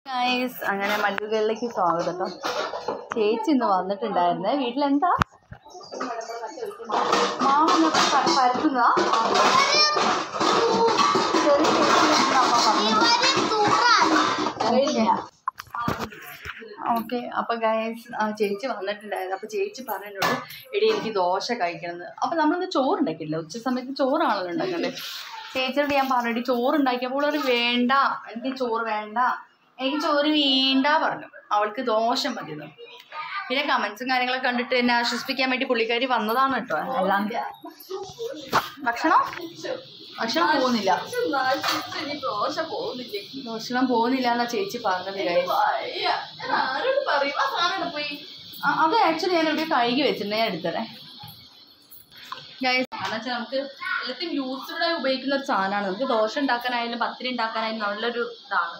Guys അങ്ങനെ മല്ലുകളിലേക്ക് സ്വാഗതം കേട്ടോ ചേച്ചി ഇന്ന് വന്നിട്ടുണ്ടായിരുന്നേ വീട്ടിലെന്താ മാവൊക്കെ പരത്തുന്നതാ ചെറിയ ചേച്ചി അമ്മ ഓക്കെ അപ്പൊ ഗൈസ് ചേച്ചി വന്നിട്ടുണ്ടായിരുന്നു അപ്പൊ ചേച്ചി പറഞ്ഞോട് എടി എനിക്ക് ദോശ കഴിക്കണമെന്ന് അപ്പൊ നമ്മളിന്ന് ചോറ് ഉണ്ടാക്കിയില്ല ഉച്ച സമയത്ത് ചോറാണല്ലോ ഉണ്ടാക്കണ്ടേ ചേച്ചിയോട് ഞാൻ പറഞ്ഞു ചോറ് ഉണ്ടാക്കിയപ്പോൾ ഒരു വേണ്ട എനിക്ക് ചോറ് വേണ്ട എനിക്ക് ചോറ് വേണ്ട പറഞ്ഞു അവൾക്ക് ദോശ മതി എന്ന്. പിന്നെ കമന്റ്സും കാര്യങ്ങളൊക്കെ കണ്ടിട്ട് എന്നെ ആശ്വസിപ്പിക്കാൻ വേണ്ടി പുള്ളിക്കാരി വന്നതാണ് കേട്ടോ അല്ലാണ്ട് ഭക്ഷണം ഭക്ഷണം പോകുന്നില്ല ദോശ പോകുന്നില്ലേ ഭക്ഷണം പോകുന്നില്ല എന്നാ ചേച്ചി പറഞ്ഞത് guys. ആരോട് പറയും ആ സാധനം പോയി ആ, അത് ആക്ച്വലി ഞാൻ ഇവിടെ കഴുകി വെച്ചിട്ടുണ്ട് ഞാൻ എടുത്തരേ ഗൈസ് കാരണം വെച്ചാൽ നമുക്ക് എല്ലാത്തിനും യൂസ്ഫുൾ ആയി ഉപയോഗിക്കുന്ന ഒരു സാധനമാണ് നമുക്ക് ദോശ ഉണ്ടാക്കാനായാലും പത്തിരി ഉണ്ടാക്കാനായാലും നല്ലൊരു ഇതാണ്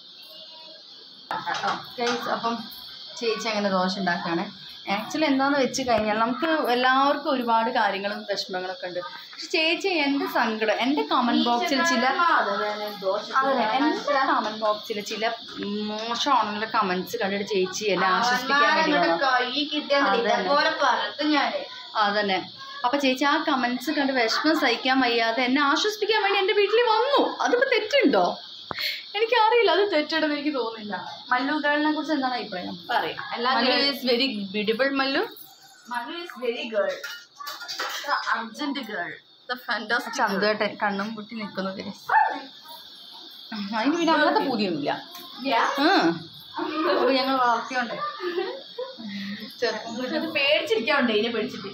ഗൈസ് അപ്പം ചേച്ചി അങ്ങനെ ദോശ ഉണ്ടാക്കുകയാണ് ആക്ച്വലി എന്താണെന്ന് വെച്ച് കഴിഞ്ഞാൽ നമുക്ക് എല്ലാവർക്കും ഒരുപാട് കാര്യങ്ങളും വിഷമങ്ങളൊക്കെ ഉണ്ട് പക്ഷെ ചേച്ചി എൻ്റെ സങ്കടം എൻ്റെ കമൻറ്റ് ബോക്സിൽ ചില അതെ എൻ്റെ കമൻറ്റ് ബോക്സിൽ ചില മോശമാണെന്നുള്ള കമൻറ്റ്സ് കണ്ടിട്ട് ചേച്ചി എന്നെ ആശ്വസിപ്പിക്കാൻ വേണ്ടി വന്നതാ. കൈ കിട്ടിയാൽ മതി. അതന്നെ. ഇതേപോലെ പറഞ്ഞു ഞാന് അതന്നെ അപ്പൊ ചേച്ചി ആ കമന്റ്സ് കണ്ട് വിഷമം സഹിക്കാൻ വയ്യാതെ എന്നെ ആശ്വസിപ്പിക്കാൻ വേണ്ടി എന്റെ വീട്ടിൽ വന്നു അതിപ്പോ തെറ്റുണ്ടോ എനിക്കറിയില്ല അത് തെറ്റുണ്ടെന്ന് എനിക്ക് തോന്നുന്നില്ല മല്ലു ഗേളിനെ കുറിച്ച് എന്താണ് അഭിപ്രായം പറയാം Mallu is very beautiful Mallu Manu is very girl urgent girl the fantastic ചന്തുവേട്ടൻ കണ്ണും പൊട്ടി നിൽക്കുന്നു guys. അതിന് പിന്നെ അങ്ങനത്തെ പൂതിയൊന്നുമില്ല ഉം. അപ്പൊ ഞങ്ങൾ വളർത്തിയോണ്ടേ ചെറുപ്പം അത് പേടിച്ചിരിക്കാണ്ട് ഇതിനെ പേടിച്ചിട്ട്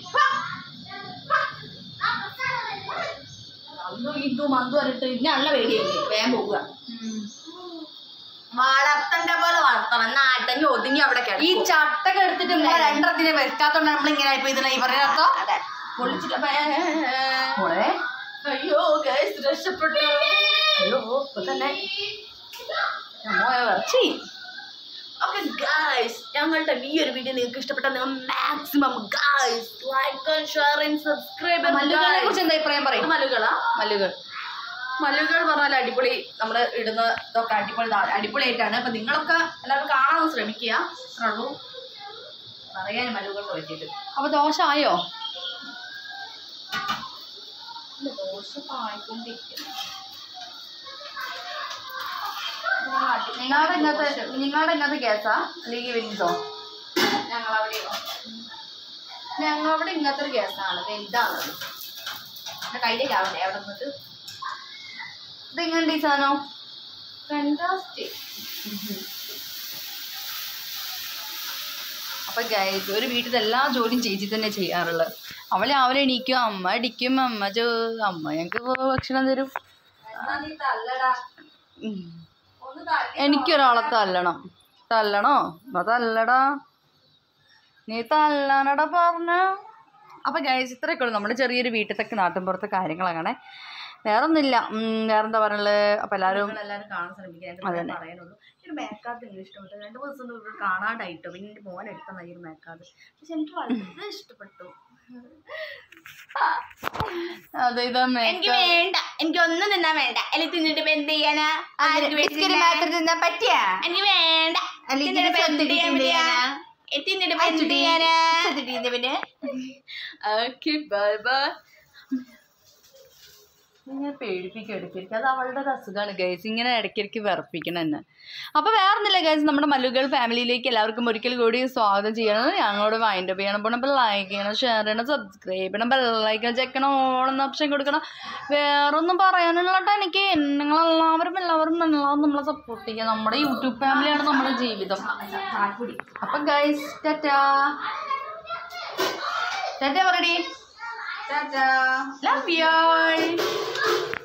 അന്നും ഇതും അന്തും പറഞ്ഞിട്ട് ഇന്നെ നല്ല പേടിയായി വേഗം പോവുക വളർത്തണ്ട പോലെ വളർത്തണം നാട്ടഞ്ഞ് ഒതുങ്ങി അവിടെ ഈ കിടക്കും ചട്ടൊക്കെ എടുത്തിട്ട് നമ്മളെ രണ്ടെണ്ണത്തിനെ വെക്കാത്തോണ്ട് നമ്മൾ ഇങ്ങനെ ആയിപ്പോയി ഇതിനാ ഈ പറയുന്ന അർത്ഥം അതെ പൊളിച്ചിട്ട് മോളെ അയ്യോ ഗൈസ് രക്ഷപ്പെട്ടു അയ്യോ ഇപ്പൊ തന്നെ മോയ വിറച്ചി ഓക്കെ ഗൈസ് ഞങ്ങളുടെ ഈ ഒരു വീഡിയോ നിങ്ങൾക്ക് ഇഷ്ടപ്പെട്ടാൽ നിങ്ങൾ maximum guys like and share and subscribe മല്ലുകളെ കുറിച്ച് എന്താ അഭിപ്രായം പറയും മല്ലുകളാ മല്ലുകൾ മല്ലുകൾ പറഞ്ഞാൽ അടിപൊളി നമ്മൾ ഇടുന്ന ഇതൊക്കെ അടിപൊളി ഇതാ- അടിപൊളിയായിട്ടാണ് അപ്പൊ നിങ്ങളൊക്കെ എല്ലാവരും കാണാൻ ശ്രമിക്കുക അത്രേ ഉള്ളൂ പറയാൻ മല്ലുകൾക്ക് പറ്റിയിട്ട് അപ്പൊ ദോശ ആയോ ദോശ പായിക്കൊണ്ടിരിക്കുന്നു നിങ്ങളുടെ ഇന്നത്തെ നിങ്ങളുടെ ഇന്നത്തെ ഗ്യാസാ അല്ലെങ്കിൽ വലുതോ ഞങ്ങളവിടെയോ ഞങ്ങളവിടെ ഇങ്ങനത്തെ ഒരു ഗ്യാസാണ് വലുതാണ് എന്റെ കയ്യിലേക്ക് ആവണ്ടേ അവിടെ നിന്നിട്ട് ഇതെങ്ങനെ ഈ സാധനം ഫാന്റാസ്റ്റിക് അപ്പൊ ഗൈസ് ഒരു വീട്ടിൽ എല്ലാ ജോലിയും ചേച്ചി തന്നെ ചെയ്യാറുള്ളത് അവൾ രാവിലെ എണീക്കും അമ്മ അടിക്കും അമ്മ ചോ അമ്മ ഞങ്ങൾക്ക് ഭക്ഷണം തരും ഉം. എനിക്കൊരാളെ തല്ലണം തല്ലണോ എന്നാ തല്ലടാ നീ തല്ലണടാ പറഞ്ഞ അപ്പൊ ഗൈസ് ഇത്രയൊക്കെ ഉള്ളൂ നമ്മുടെ ചെറിയൊരു വീട്ടിലത്തെ നാട്ടിൻപുറത്തെ കാര്യങ്ങളാണ് വേറൊന്നുമില്ല ഉം, വേറെന്താ പറയുള്ളത് അപ്പൊ എല്ലാവരും എല്ലാവരും കാണാൻ ശ്രമിക്കാൻ അതന്നെ. പറയാനുള്ളൂ ഒരു മേക്കാർഡ് എനിക്ക് ഇഷ്ടപ്പെട്ടു രണ്ട് ദിവസം ഒന്നും ഇവിടെ കാണാണ്ടായിട്ടോ പിന്നെ എൻ്റെ മോൻ എടുത്ത ഈ ഒരു മേക്കാർഡ് പക്ഷെ എനിക്ക് വളരെ ഇഷ്ടപ്പെട്ടു അതെ ഇതാ എനിക്ക് വേണ്ട എനിക്ക് ഒന്നും തിന്നാൻ വേണ്ട അല്ലെങ്കിൽ തിന്നിട്ട് ഇപ്പൊ എന്ത് ചെയ്യാനാ ആർക്ക് വേണ്ടി തിന്നാൻ? തിന്നാൻ പറ്റിയാ എനിക്ക് വേണ്ട അല്ലെങ്കിൽ തിന്നിട്ട് ഇപ്പൊ എന്ത് ഇതിനെ ചെയ്യാൻ എന്ത് പറ്റിയാ? ചെയ്യാനാ? ഏ, തിന്നിട്ട് ഇപ്പൊ എന്ത് ചെയ്യാനാ? തിന്നിട്ട് പിന്നെ ഓക്കെ ബൈ ബൈ ഇങ്ങനെ പേടിപ്പിക്കും ഇടയ്ക്കിടയ്ക്ക് അത് അവളുടെ ഒരു അസുഖമാണ് ഗൈസ് ഇങ്ങനെ ഇടയ്ക്കിടയ്ക്ക് വിറപ്പിക്കണം എന്നെ അപ്പോൾ വേറൊന്നുമില്ല ഗൈസ് നമ്മുടെ മല്ലുകൾ ഫാമിലിയിലേക്ക് എല്ലാവർക്കും ഒരിക്കൽ കൂടി സ്വാഗതം ചെയ്യണം ഞങ്ങളോട് വൈൻഡ് അപ്പ് ചെയ്യണം പോകണം ലൈക്ക് ചെയ്യണം ഷെയർ ചെയ്യണം സബ്സ്ക്രൈബ് ചെയ്യണം ബെല്ലൈക്കൺ ചെക്കണം ഓണെന്ന ഓപ്ഷൻ കൊടുക്കണം വേറൊന്നും പറയാനുള്ള കേട്ടോ എനിക്ക് നിങ്ങളെല്ലാവരും എല്ലാവരും എല്ലാവരും നമ്മളെ സപ്പോർട്ട് ചെയ്യുക നമ്മുടെ യൂട്യൂബ് ഫാമിലിയാണ് നമ്മുടെ ജീവിതം അപ്പം ഗൈസ് ടാറ്റാ ടാറ്റ പറയടി ടാറ്റാ ലവ് യു